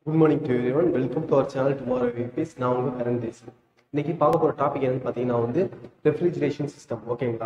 good morning to everyone welcome to our channel tomorrow vibes நான் உங்க கரண் பேசுகிறேன் இன்னைக்கு பார்க்க போகிற டாபிக் என்னன்னு பார்த்தீங்கன்னா வந்து ரெஃப்ரிஜரேஷன் சிஸ்டம் ஓகேங்களா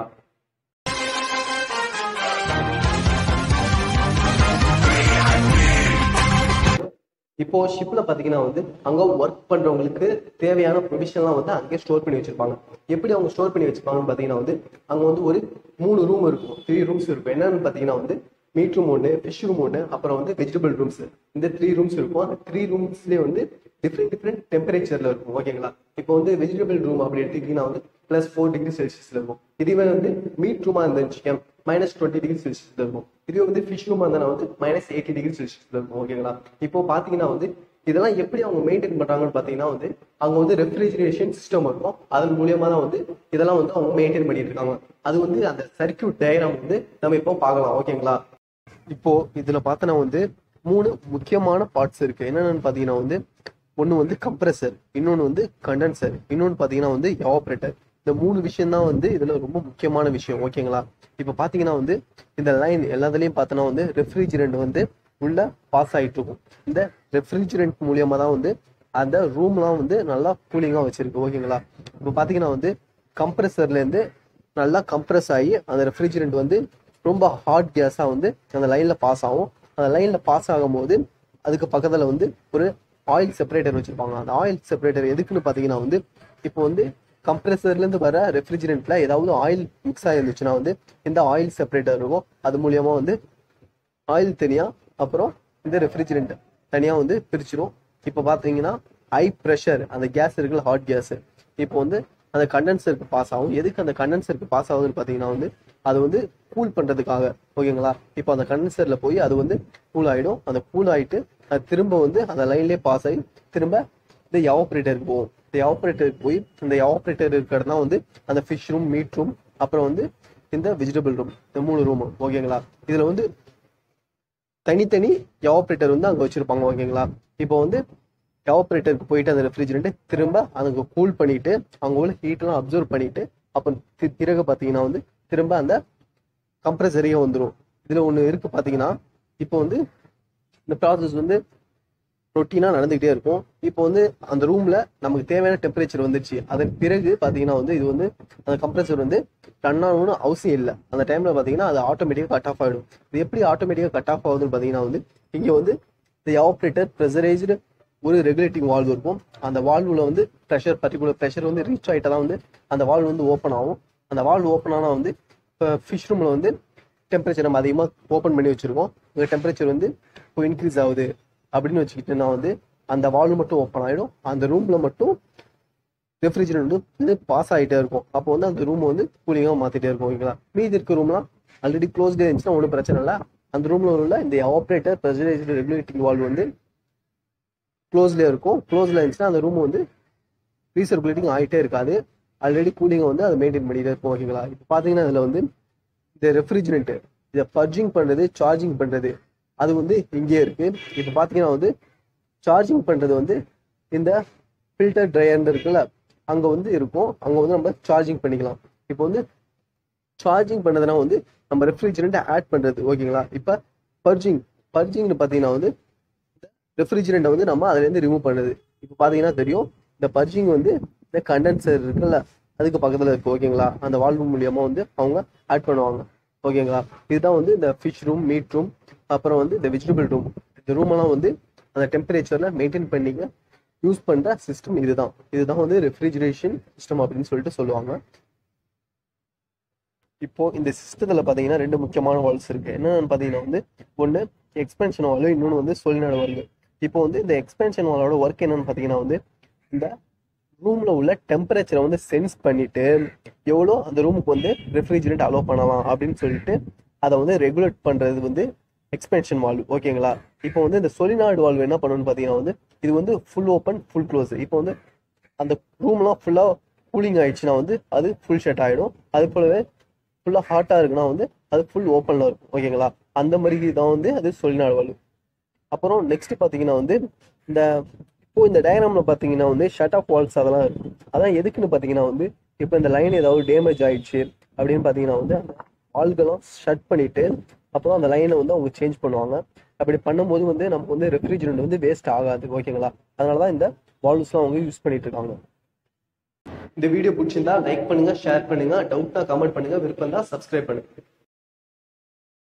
இப்போ ஷிப்ல பாத்தீங்கன்னா வந்து அங்க ஒர்க் பண்றவங்களுக்கு தேவையான ப்ரொவிஷன்லாம் வந்து அங்கேயே ஸ்டோர் பண்ணி வச்சிருப்பாங்க எப்படி அவங்க ஸ்டோர் பண்ணி வச்சிருப்பாங்கன்னு பாத்தீங்கன்னா வந்து அங்க வந்து ஒரு மூணு ரூம் இருக்கும் த்ரீ ரூம்ஸ் இருக்கும் என்னன்னு பாத்தீங்கன்னா வந்து மீட் ரூம் ஒன்று ஃபிஷ் ரூம் ஒன்று அப்புறம் வந்து வெஜிடபிள் ரூம்ஸ் இந்த த்ரீ ரூம்ஸ் இருக்கும் அந்த த்ரீ ரூம்ஸ்லேயே வந்து டிஃப்ரெண்ட் டிஃப்ரெண்ட் டெம்பரேச்சர்ல இருக்கும் ஓகேங்களா இப்போ வந்து வெஜிடபிள் ரூம் அப்படி எடுத்துக்கிட்டீங்கன்னா வந்து பிளஸ் ஃபோர் டிகிரி செல்சியஸ்ல இருக்கும் இதுவே வந்து மீட் ரூமா இருந்துச்சு மைனஸ் டுவெண்ட்டி டிகிரி செல்சியஸ்ல இருக்கும் இதுவே வந்து ஃபிஷ் ரூமா இருந்தா வந்து மைனஸ் எயிட்டி டிகிரி செல்சியஸ்ல இருக்கும் ஓகேங்களா இப்போ பாத்தீங்கன்னா வந்து இதெல்லாம் எப்படி அவங்க மெயின்டைன் பண்றாங்கன்னு பாத்தீங்கன்னா வந்து அங்க வந்து ரெஃப்ரிஜரேஷன் சிஸ்டம் இருக்கும் அதன் மூலியமா தான் வந்து இதெல்லாம் வந்து அவங்க மெயின்டைன் பண்ணிட்டு இருக்காங்க அது வந்து அந்த சர்க்கியூட் டயக்ராம் வந்து நம்ம இப்போ பார்க்கலாம் ஓகேங்களா இப்போ இதுல பார்த்தனா வந்து மூணு முக்கியமான பார்ட்ஸ் இருக்கு என்னென்னு பாத்தீங்கன்னா வந்து ஒன்று வந்து கம்ப்ரஸர் இன்னொன்று வந்து கண்டென்சர் இன்னொன்று பார்த்தீங்கன்னா வந்து எவாப்ரேட்டர் இந்த மூணு விஷயம் தான் வந்து இதுல ரொம்ப முக்கியமான விஷயம் ஓகேங்களா இப்போ பார்த்தீங்கன்னா வந்து இந்த லைன் எல்லாத்துலேயும் பார்த்தோன்னா வந்து ரெஃப்ரிஜரண்ட் வந்து உள்ள பாஸ் ஆயிட்டு இருக்கும் இந்த ரெஃப்ரிஜரண்ட் மூலியமா தான் வந்து அந்த ரூம்லாம் வந்து நல்லா கூலிங்காக வச்சிருக்கு ஓகேங்களா இப்போ பார்த்தீங்கன்னா வந்து கம்ப்ரஸர்லேருந்து நல்லா கம்ப்ரஸ் ஆகி அந்த ரெஃப்ரிஜரண்ட் வந்து ரொம்ப ஹாட் கேஸாக வந்து அந்த லைனில் பாஸ் ஆகும் அந்த லைனில் பாஸ் ஆகும்போது அதுக்கு பக்கத்தில் வந்து ஒரு ஆயில் செப்பரேட்டர் வச்சுருப்பாங்க அந்த ஆயில் செப்பரேட்டர் எதுக்குன்னு பார்த்தீங்கன்னா வந்து இப்போ வந்து கம்ப்ரெசர்லேருந்து வர ரெஃப்ரிஜரண்ட்ல ஏதாவது ஆயில் மிக்ஸ் ஆகிருந்துச்சுன்னா வந்து இந்த ஆயில் செப்பரேட்டர் இருக்கும் அது மூலியமா வந்து ஆயில் தனியாக அப்புறம் இந்த ரெஃப்ரிஜரண்ட் தனியாக வந்து பிரிச்சிரும் இப்போ பார்த்தீங்கன்னா ஹை ப்ரெஷர் அந்த கேஸ் இருக்குல்ல ஹாட் கேஸ் இப்போ வந்து அந்த கண்டென்சருக்கு பாஸ் ஆகும் எதுக்கு அந்த கண்டென்சருக்கு பாஸ் ஆகுதுன்னு பார்த்தீங்கன்னா வந்து அது வந்து கூல் பண்ணுறதுக்காக ஓகேங்களா இப்போ அந்த கண்டென்சரில் போய் அது வந்து கூல் ஆகிடும் அந்த கூல் ஆகிட்டு அது திரும்ப வந்து அந்த லைன்லேயே பாஸ் ஆகி திரும்ப இந்த எவாப்ரேட்டருக்கு போகும் இந்த எவாப்ரேட்டருக்கு போய் இந்த எவாப்ரேட்டர் இருக்கிறது தான் வந்து அந்த ஃபிஷ் ரூம் மீட் ரூம் அப்புறம் வந்து இந்த வெஜிடபிள் ரூம் இந்த மூணு ரூம் ஓகேங்களா இதில் வந்து தனித்தனி எவாப்ரேட்டர் வந்து அங்கே வச்சிருப்பாங்க ஓகேங்களா இப்போ வந்து எவாப்ரேட்டருக்கு போயிட்டு அந்த ரெஃப்ரிஜரண்ட்டை திரும்ப அதுக்கு கூல் பண்ணிட்டு அவங்க உள்ள ஹீட்லாம் அப்சர்வ் பண்ணிட்டு அப்போ தி- பிறகு பார்த்தீங்கன்னா வந்து திரும்ப அந்த கம்ப்ரஸரியே வந்துடும் இதில் ஒன்று இருக்கு பார்த்தீங்கன்னா இப்போ வந்து இந்த ப்ராசஸ் வந்து ரொட்டீனாக நடந்துகிட்டே இருக்கும் இப்போ வந்து அந்த ரூம்ல நமக்கு தேவையான டெம்பரேச்சர் வந்துருச்சு அதன் பிறகு பார்த்தீங்கன்னா வந்து இது வந்து அந்த கம்ப்ரஸர் வந்து ரன் ஆகணும்னு அவசியம் இல்லை அந்த டைம்ல பார்த்தீங்கன்னா அது ஆட்டோமேட்டிக்காக கட் ஆஃப் ஆகிடும் இது எப்படி ஆட்டோமேட்டிக்காக கட் ஆஃப் ஆகுதுன்னு பார்த்தீங்கன்னா வந்து இங்கே வந்து இந்த ஆப்ரேட்டர் ப்ரெஷரைஸ்டு ஒரு ரெகுலேட்டிங் வால்வ் இருக்கும் அந்த வால்வுல வந்து ப்ரெஷர் பர்டிகுலர் ப்ரெஷர் வந்து ரீச் ஆகிட்டா தான் வந்து அந்த வால்வ் வந்து ஓப்பன் ஆகும் அந்த வால்வ் ஓப்பன் ஆனால் வந்து இப்போ ஃபிஷ் ரூமில் வந்து டெம்பரேச்சர் நம்ம அதிகமாக ஓப்பன் பண்ணி வச்சிருக்கோம் இந்த டெம்பரேச்சர் வந்து இப்போ இன்க்ரீஸ் ஆகுது அப்படின்னு வச்சுக்கிட்டேன்னா வந்து அந்த வால்வ் மட்டும் ஓப்பன் ஆகிடும் அந்த ரூமில் மட்டும் ரெஃப்ரிஜரேட் வந்து பாஸ் ஆகிட்டே இருக்கும் அப்போ வந்து அந்த ரூம் வந்து கூலிங்காக மாற்றிட்டே இருக்கும் ஓகேங்களா மீதி இருக்க ரூம்லாம் ஆல்ரெடி க்ளோஸ்டே இருந்துச்சுன்னா ஒன்றும் பிரச்சனை இல்லை அந்த ரூமில் உள்ள இந்த ஆப்ரேட்டர் ப்ரெஷரைஸ்டு ரெகுலேட்டிங் வால்வ் வந்து க்ளோஸ்லேயே இருக்கும் க்ளோஸில் இருந்துச்சுன்னா அந்த ரூம் வந்து ரீசர்குலேட்டிங் ஆகிட்டே இருக்காது ஆல்ரெடி கூலிங்கை வந்து அதை மெயின்டைன் பண்ணிட்டே இருக்கும் ஓகேங்களா இப்போ பார்த்தீங்கன்னா இதில் வந்து இந்த ரெஃப்ரிஜரண்ட் இதை பர்ஜிங் பண்ணுறது சார்ஜிங் பண்ணுறது அது வந்து இங்கே இருக்கு இப்போ பார்த்தீங்கன்னா வந்து சார்ஜிங் பண்ணுறது வந்து இந்த ஃபில்டர் ட்ரையர் இருக்குல்ல அங்கே வந்து இருக்கும் அங்கே வந்து நம்ம சார்ஜிங் பண்ணிக்கலாம் இப்போ வந்து சார்ஜிங் பண்ணதுனா வந்து நம்ம ரெஃப்ரிஜரண்ட்டை ஆட் பண்ணுறது ஓகேங்களா இப்போ பர்ஜிங் பர்ஜிங்னு பார்த்தீங்கன்னா வந்து ரெஃப்ரிஜரண்ட்டை வந்து நம்ம அதுலேருந்து ரிமூவ் பண்ணுது இப்போ பார்த்தீங்கன்னா தெரியும் இந்த பர்ஜிங் வந்து இந்த கண்டென்சர் இருக்குல்ல அதுக்கு பக்கத்தில் இருக்கு ஓகேங்களா அந்த வால்வு மூலியமா வந்து அவங்க ஆட் பண்ணுவாங்க ஓகேங்களா இதுதான் வந்து இந்த ஃபிஷ் ரூம் மீட் ரூம் அப்புறம் வந்து இந்த வெஜிடபிள் ரூம் இந்த ரூம் எல்லாம் வந்து அந்த டெம்பரேச்சர்ல மெயின்டைன் பண்ணிக்க யூஸ் பண்ற சிஸ்டம் இதுதான் இதுதான் வந்து ரெஃப்ரிஜரேஷன் சிஸ்டம் அப்படின்னு சொல்லிட்டு சொல்லுவாங்க இப்போ இந்த சிஸ்டத்துல பாத்தீங்கன்னா ரெண்டு முக்கியமான வால்ஸ் இருக்கு என்னன்னு பாத்தீங்கன்னா வந்து ஒன்னு எக்ஸ்பென்ஷன் வால்வு இன்னொன்று வந்து சொல்லினாடு வால்வு இப்போ வந்து இந்த எக்ஸ்பென்ஷன் வாலோட ஒர்க் என்னன்னு பாத்தீங்கன்னா வந்து இந்த ரூம்ல உள்ள டெம்பரேச்சரை வந்து சென்ஸ் பண்ணிட்டு எவ்வளோ அந்த ரூமுக்கு வந்து ரெஃப்ரிஜரேட் அலோவ் பண்ணலாம் அப்படின்னு சொல்லிட்டு அதை வந்து ரெகுலேட் பண்றது வந்து எக்ஸ்பென்ஷன் வால்வ் ஓகேங்களா இப்போ வந்து இந்த சொலினாய்டு வால்வ் என்ன பண்ணணும்னு பார்த்தீங்கன்னா வந்து இது வந்து ஃபுல் ஓப்பன் ஃபுல் க்ளோஸ் இப்போ வந்து அந்த ரூம்லாம் ஃபுல்லாக கூலிங் ஆயிடுச்சுன்னா வந்து அது ஃபுல் ஷட் ஆகிடும் அது போலவே ஃபுல்லாக ஹாட்டாக இருக்குன்னா வந்து அது ஃபுல் ஓப்பனில் இருக்கும் ஓகேங்களா அந்த மாதிரி தான் வந்து அது சொலினாய்டு வால்வ் அப்புறம் நெக்ஸ்ட் பார்த்தீங்கன்னா வந்து இந்த இப்போ இந்த டயக்ராம்ல பார்த்தீங்கன்னா வந்து ஷட் ஆஃப் வால்ஸ் அதெல்லாம் இருக்கும் அதான் எதுக்குன்னு பார்த்தீங்கன்னா வந்து இப்போ இந்த லைன் ஏதாவது டேமேஜ் ஆயிடுச்சு அப்படின்னு பார்த்தீங்கன்னா வந்து அந்த வால்கெல்லாம் ஷட் பண்ணிட்டு அப்புறம் அந்த லைனை வந்து அவங்க சேஞ்ச் பண்ணுவாங்க அப்படி பண்ணும்போது வந்து நமக்கு வந்து ரெஃப்ரிஜரண்ட் வந்து வேஸ்ட் ஆகாது ஓகேங்களா அதனால தான் இந்த வால்வ்ஸ்லாம் அவங்க யூஸ் பண்ணிட்டு இருக்காங்க இந்த வீடியோ பிடிச்சிருந்தா லைக் பண்ணுங்க ஷேர் பண்ணுங்க டவுட்னா கமெண்ட் பண்ணுங்க விருப்பம் தான் சப்ஸ்கிரைப் பண்ணுங்க